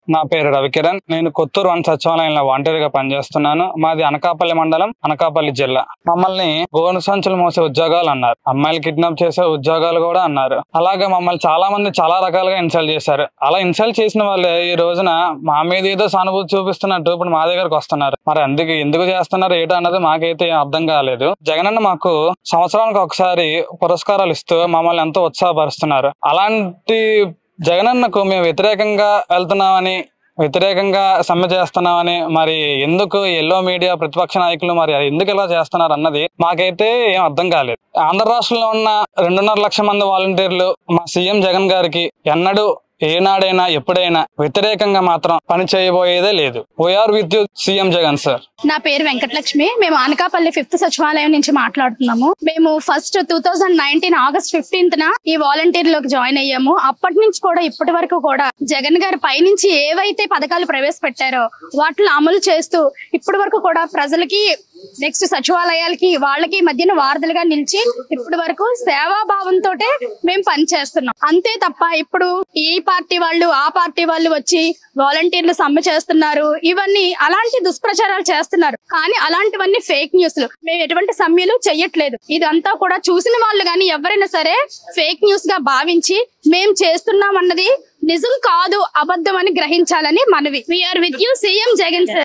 నా పేరు రవికిరణ్ నేను కొత్తూరు వన్ సచివాలయంలో వాంటీర్గా పనిచేస్తున్నాను మాది అనకాపల్లి మండలం అనకాపల్లి జిల్లా మమ్మల్ని గోను సంచులు మోసే ఉద్యోగాలు అన్నారు అమ్మాయిలు కిడ్నాప్ చేసే ఉద్యోగాలు కూడా అన్నారు అలాగే మమ్మల్ని చాలా మంది చాలా రకాలుగా ఇన్సల్ట్ చేశారు అలా ఇన్సల్ట్ చేసిన వాళ్ళే ఈ రోజున మా మీద ఏదో సానుభూతి చూపిస్తున్నట్టు ఇప్పుడు మా దగ్గరకు వస్తున్నారు మరి అందుకు ఎందుకు చేస్తున్నారు ఏంటో అన్నది మాకైతే ఏం అర్థం కాలేదు జగనన్న మాకు సంవత్సరానికి ఒకసారి పురస్కారాలు ఇస్తూ మమ్మల్ని ఎంతో ఉత్సాహపరుస్తున్నారు అలాంటి జగనన్నకు మేము వ్యతిరేకంగా వెళ్తున్నామని వ్యతిరేకంగా సమ్మె చేస్తున్నామని మరి ఎందుకు ఎల్లో మీడియా ప్రతిపక్ష నాయకులు మరి ఎందుకు ఇలా చేస్తున్నారు అన్నది మాకైతే ఏం అర్థం కాలేదు ఆంధ్ర రాష్ట్రంలో ఉన్న రెండున్నర లక్షల మంది వాలంటీర్లు మా సీఎం జగన్ గారికి ఎన్నడూ ఏనాడైనా ఎప్పుడైనా వ్యతిరేకంగా మాత్రం పని చేయబోయేదే లేదు we are with you CM Jagan sir నా పేరు వెంకటలక్ష్మి మేము అనకాపల్లి ఫిఫ్త్ సచివాలయం నుంచి మాట్లాడుతున్నాము మేము first two thousand nineteen August fifteenth న ఈ వాలంటీర్ లోకి జాయిన్ అయ్యాము అప్పటి నుంచి కూడా ఇప్పటి వరకు కూడా జగన్ గారి పైనుంచి ఏవైతే పథకాలు ప్రవేశపెట్టారో వాటిని అమలు చేస్తూ ఇప్పటి వరకు కూడా ప్రజలకి నెక్స్ట్ సచివాలయాలకి వాళ్ళకి మధ్యన వారధులుగా నిలిచి ఇప్పటి వరకు సేవాభావంతో మేము పనిచేస్తున్నాం అంతే తప్ప ఇప్పుడు ఈ పార్టీ వాళ్ళు ఆ పార్టీ వాళ్ళు వచ్చి వాలంటీర్లు సమ్మె చేస్తున్నారు ఇవన్నీ అలాంటి దుష్ప్రచారాలు చేస్తున్నారు కానీ అలాంటివన్నీ ఫేక్ న్యూస్లు మేము ఎటువంటి సమ్మెలు చెయ్యట్లేదు ఇదంతా కూడా చూసిన వాళ్ళు కానీ ఎవరైనా సరే ఫేక్ న్యూస్ గా భావించి మేం చేస్తున్నాం అన్నది నిజం కాదు అబద్ధం అని గ్రహించాలని మనవి we are with you CM Jagan sir